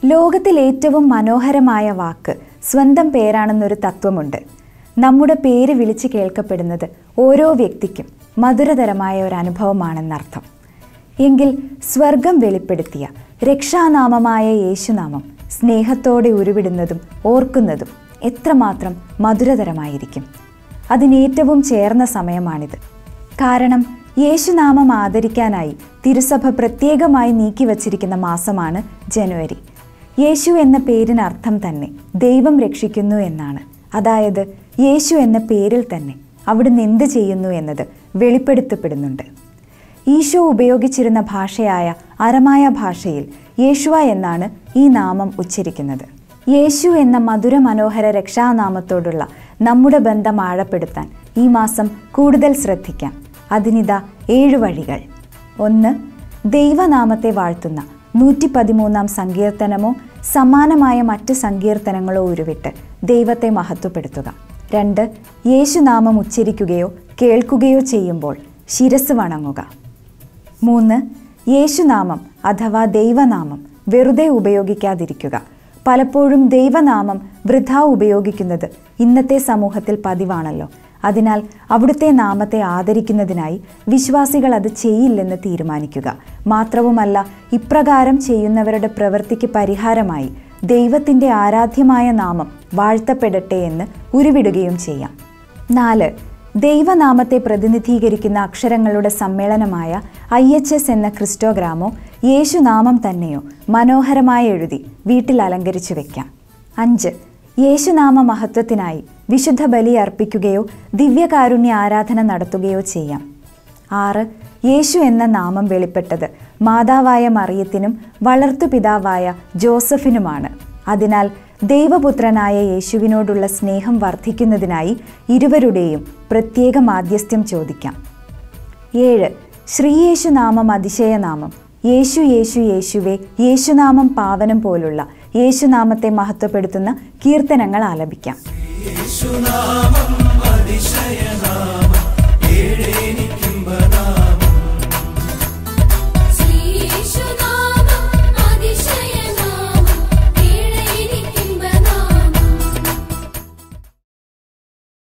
ലോകത്തിൽ ഏറ്റവും മനോഹരമായ വാക്ക് സ്വന്തം പേരാണെന്നൊരു തത്വമുണ്ട് നമ്മുടെ പേര് വിളിച്ച് കേൾക്കപ്പെടുന്നത് ഓരോ വ്യക്തിക്കും മധുരതരമായ ഒരു അനുഭവമാണെന്നർത്ഥം എങ്കിൽ സ്വർഗം വെളിപ്പെടുത്തിയ രക്ഷാനാമമായ യേശുനാമം സ്നേഹത്തോടെ ഉരുവിടുന്നതും ഓർക്കുന്നതും എത്രമാത്രം മധുരതരമായിരിക്കും അതിനേറ്റവും ചേർന്ന സമയമാണിത് കാരണം യേശുനാമം ആദരിക്കാനായി തിരുസഭ പ്രത്യേകമായി നീക്കിവച്ചിരിക്കുന്ന മാസമാണ് ജനുവരി യേശു എന്ന പേരിനർത്ഥം തന്നെ ദൈവം രക്ഷിക്കുന്നു എന്നാണ് അതായത് യേശു എന്ന പേരിൽ തന്നെ അവിടുന്ന് എന്ത് ചെയ്യുന്നു എന്നത് വെളിപ്പെടുത്തപ്പെടുന്നുണ്ട് ഈശോ ഉപയോഗിച്ചിരുന്ന ഭാഷയായ അരമായ ഭാഷയിൽ യേശുവ എന്നാണ് ഈ നാമം ഉച്ചരിക്കുന്നത് യേശു എന്ന മധുര മനോഹര രക്ഷാനാമത്തോടുള്ള നമ്മുടെ ബന്ധം ആഴപ്പെടുത്താൻ ഈ മാസം കൂടുതൽ ശ്രദ്ധിക്കാം അതിനിതാ ഏഴു വഴികൾ ഒന്ന് ദൈവനാമത്തെ വാഴ്ത്തുന്ന നൂറ്റി പതിമൂന്നാം സങ്കീർത്തനമോ സമാനമായ മറ്റ് സങ്കീർത്തനങ്ങളോ ഉരുവിട്ട് ദൈവത്തെ മഹത്വപ്പെടുത്തുക രണ്ട് യേശുനാമം ഉച്ചരിക്കുകയോ കേൾക്കുകയോ ചെയ്യുമ്പോൾ ശിരസ് വണങ്ങുക മൂന്ന് യേശുനാമം അഥവാ ദൈവനാമം വെറുതെ ഉപയോഗിക്കാതിരിക്കുക പലപ്പോഴും ദൈവനാമം വൃഥ ഉപയോഗിക്കുന്നത് ഇന്നത്തെ സമൂഹത്തിൽ പതിവാണല്ലോ അതിനാൽ അവിടുത്തെ നാമത്തെ ആദരിക്കുന്നതിനായി വിശ്വാസികൾ അത് ചെയ്യില്ലെന്ന് തീരുമാനിക്കുക മാത്രവുമല്ല ഇപ്രകാരം ചെയ്യുന്നവരുടെ പ്രവൃത്തിക്ക് പരിഹാരമായി ദൈവത്തിൻ്റെ ആരാധ്യമായ നാമം വാഴ്ത്തപ്പെടട്ടെ എന്ന് ഉരുവിടുകയും ചെയ്യാം നാല് ദൈവനാമത്തെ പ്രതിനിധീകരിക്കുന്ന അക്ഷരങ്ങളുടെ സമ്മേളനമായ ഐ എച്ച് എസ് എന്ന ക്രിസ്റ്റോഗ്രാമോ യേശുനാമം തന്നെയോ മനോഹരമായി എഴുതി വീട്ടിൽ അലങ്കരിച്ചു വെക്കാം അഞ്ച് യേശുനാമ മഹത്വത്തിനായി വിശുദ്ധ ബലി അർപ്പിക്കുകയോ ദിവ്യകാരുണ്യ ആരാധന നടത്തുകയോ ചെയ്യാം ആറ് യേശു എന്ന നാമം വെളിപ്പെട്ടത് മാതാവായ മറിയത്തിനും വളർത്തുപിതാവായ ജോസഫിനുമാണ് അതിനാൽ ദൈവപുത്രനായ യേശുവിനോടുള്ള സ്നേഹം വർദ്ധിക്കുന്നതിനായി ഇരുവരുടെയും പ്രത്യേക മാധ്യസ്ഥ്യം ചോദിക്കാം ഏഴ് ശ്രീയേശു നാമം അതിശയനാമം യേശു യേശു യേശുവേ യേശുനാമം പാവനം പോലുള്ള യേശുനാമത്തെ മഹത്വപ്പെടുത്തുന്ന കീർത്തനങ്ങൾ ആലപിക്കാം യേശുനാമം അതിശയനാമം ഏഴെനിക്ക്